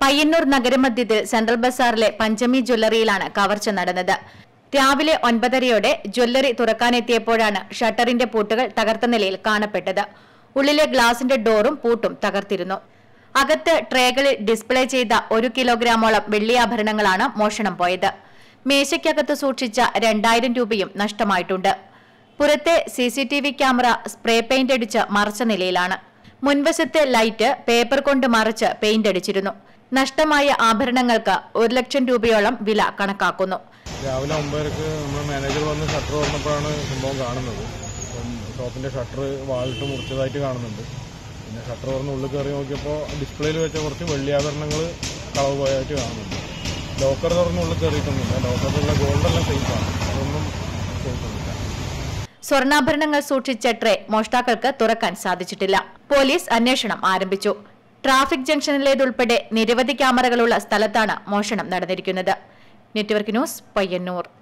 Payyanur നഗരമധ്യത്തിൽ central ബസാറിലെ പഞ്ചമി ജ്വല്ലറിയിലാണ് കവർച്ച നടന്നത് രാവിലെ ഒൻപതരയോടെ ജ്വല്ലറി തുറക്കാനെത്തിയപ്പോഴാണ് ഷട്ടറിന്റെ പൂട്ടുകൾ തകർത്ത നിലയിൽ കാണപ്പെട്ടത് ഉള്ളിലെ ഗ്ലാസിന്റെ ഡോറും പൂട്ടും തകർത്തിരുന്നു അകത്ത് ട്രേകളിൽ ഡിസ്പ്ലേ ചെയ്ത ഒരു കിലോഗ്രാമോളം വെള്ളിയാഭരണങ്ങളാണ് മോഷണം പോയത് മേശയ്ക്കകത്ത് സൂക്ഷിച്ച രണ്ടായിരം രൂപയും നഷ്ടമായിട്ടുണ്ട് പുറത്തെ C C T V camera spray paint അടിച്ച് മറച്ച നിലയിലാണ് മുൻവശത്തെ ലൈറ്റ് പേപ്പർ കൊണ്ട് മറച്ച് പെയിന്റ് അടിച്ചിരുന്നു നഷ്ടമായ ആഭരണങ്ങൾക്ക് ഒരു ലക്ഷം രൂപയോളം വില കണക്കാക്കുന്നു രാവിലെ ഒമ്പതരക്ക് നമ്മൾ മാനേജർ വന്ന് ഷട്ടർ തുറന്നപ്പോഴാണ് സംഭവം കാണുന്നത് അപ്പം ഷോപ്പിന്റെ ഷട്ടർ വാളിട്ട് മുറിച്ചതായിട്ട് കാണുന്നുണ്ട് പിന്നെ ഷട്ടർ തുറന്ന് ഉള്ളിൽ കയറി നോക്കിയപ്പോൾ ഡിസ്പ്ലേയിൽ വെച്ച കുറച്ച് വെള്ളിയാഭരണങ്ങൾ കളവ് പോയതായിട്ട് കാണുന്നുണ്ട് ലോക്കർ തുറന്ന് ഉള്ളിൽ കയറിയിട്ടൊന്നുമില്ല ലോക്കറിലുള്ള ഗോൾഡെല്ലാം സേഫാണ് അതൊന്നും സേഫൊന്നുമില്ല സ്വർണ്ണാഭരണങ്ങൾ സൂക്ഷിച്ച ട്രേ മോഷ്ടാക്കൾക്ക് തുറക്കാൻ സാധിച്ചിട്ടില്ല പോലീസ് അന്വേഷണം ആരംഭിച്ചു ട്രാഫിക് ജംഗ്ഷനിലേതുൾപ്പെടെ നിരവധി ക്യാമറകളുള്ള സ്ഥലത്താണ് മോഷണം നടന്നിരിക്കുന്നത് നെറ്റ്വർക്ക് ന്യൂസ് പയ്യന്നൂർ